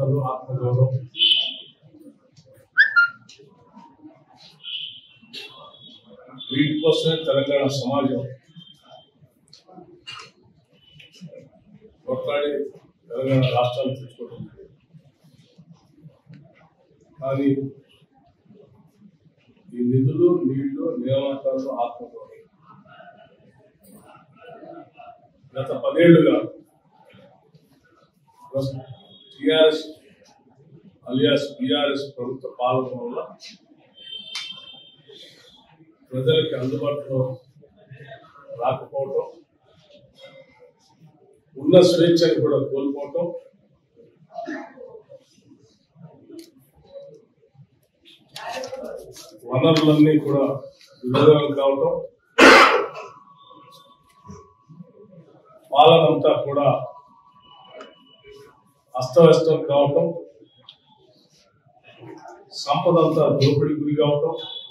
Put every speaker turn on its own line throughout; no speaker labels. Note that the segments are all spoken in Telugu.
హక్కులు ఆత్మగౌరవం వీటి కోసమే తెలంగాణ సమాజం కొట్లాడి తెలంగాణ రాష్ట్రాన్ని తెచ్చుకోవడం కానీ ఈ నిధులు నీళ్లు నియామకాలు ఆత్మగౌరవం గత పదేళ్లుగా టిఆర్ఎస్ అలియాస్ బిఆర్ఎస్ ప్రభుత్వ పాలన వల్ల ప్రజలకి అందుబాటులో రాకపోవటం ఉన్న స్వేచ్ఛను కూడా కోల్పోవటం వనరులన్నీ కూడా విడుదల కావటం పాలనంతా కూడా అస్తవ్యస్తం కావటం సంపద అంతా దోపిడీ గురి కావటం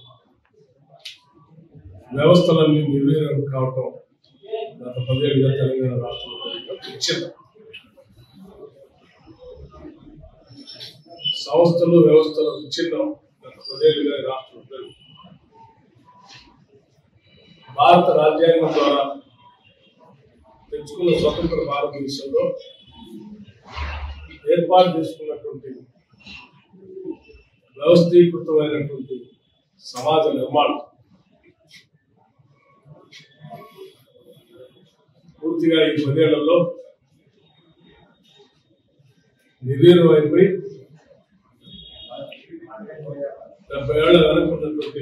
వ్యవస్థలన్నీ నిర్వీర్యం కావటం గత పదేళ్ళుగా తెలంగాణ రాష్ట్రంలో జరిగిన విచ్ఛిన్నం సంస్థలు వ్యవస్థలు విచ్ఛిన్నం గత పదేళ్ళుగా ఈ రాష్ట్రంలో జరిగింది భారత రాజ్యాంగం ద్వారా తెచ్చుకున్న స్వతంత్ర భారతదేశంలో ఏర్పాటు చేసుకున్నటువంటి వ్యవస్థీకృతమైనటువంటి సమాజ నిర్మాణం పూర్తిగా ఈ పదేళ్లలో నిర్వీర్యం అయిపోయి డెబ్బై ఏళ్ళ వెనకున్నటువంటి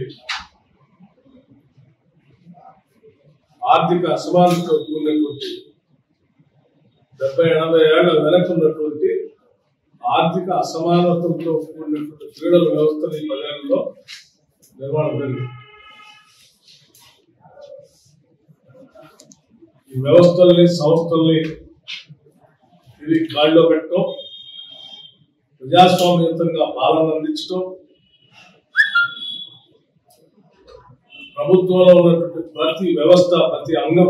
ఆర్థిక అసమానతతో కూడినటువంటి డెబ్బై ఎనభై ఏళ్ల వెనకున్నటువంటి ఆర్థిక అసమానతలతో కూడినటువంటి క్రీడల వ్యవస్థలు ఈ పదేళ్లలో నిర్మాణం జరిగింది ఈ వ్యవస్థల్ని సంస్థల్ని ఇది గాడిలో పెట్టడం ప్రజాస్వామ్యయుతంగా పాలన అందించడం ప్రభుత్వంలో ఉన్నటువంటి ప్రతి వ్యవస్థ ప్రతి అంగం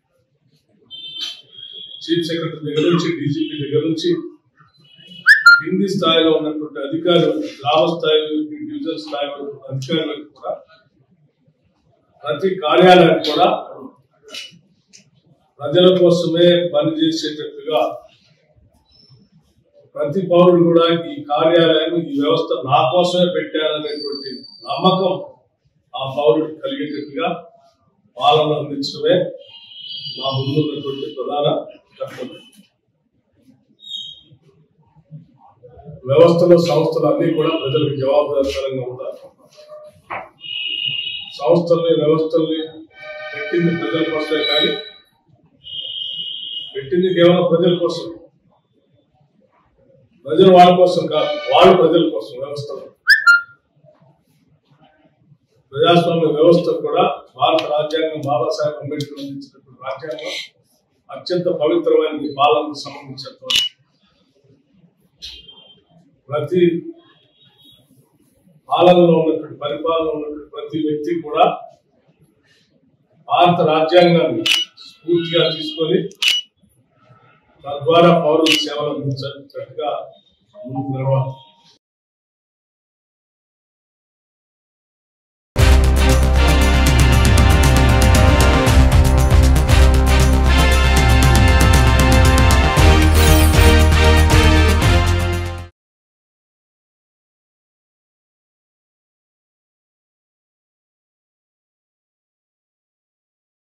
చీఫ్ సెక్రటరీ దగ్గర నుంచి డీజీపీ దగ్గర నుంచి కింది స్థాయిలో ఉన్నటువంటి అధికారులు గ్రామ స్థాయి వరకు, డివిజన్ స్థాయి వరకు ఉన్న అధికారులకు కూడా ప్రతి కార్యాలయానికి కూడా ప్రజల కోసమే పనిచేసేటట్టుగా ప్రతి పౌరుడు కూడా ఈ కార్యాలయం ఈ వ్యవస్థ నా కోసమే పెట్టారనేటువంటి నమ్మకం ఆ పౌరుడికి కలిగేటట్టుగా పాలన అందించడమే మా ముందున్నటువంటి ప్రధాన కర్తవ్యం వ్యవస్థలు సంస్థలు అన్ని కూడా ప్రజలకు జవాబుదారితనంగా ఉండాలి సంస్థల్ని వ్యవస్థల్ని పెట్టింది ప్రజల కోసమే కానీ పెట్టింది కేవలం ప్రజల కోసం ప్రజలు వాళ్ళ కోసం కాదు వాళ్ళు ప్రజల కోసం వ్యవస్థలు ప్రజాస్వామ్య వ్యవస్థ కూడా భారత రాజ్యాంగం బాబాసాహెబ్ అంబేద్కర్ అందించినటువంటి రాజ్యాంగం అత్యంత పవిత్రమైన పాలనకు సంబంధించినటువంటి ప్రతి పాలనలో ఉన్నటువంటి పరిపాలనలో ఉన్నటువంటి ప్రతి వ్యక్తి కూడా భారత రాజ్యాంగాన్ని స్ఫూర్తిగా తీసుకొని తద్వారా పౌరులకు సేవలు అందించేటట్టుగా ముందుకు నడవాలి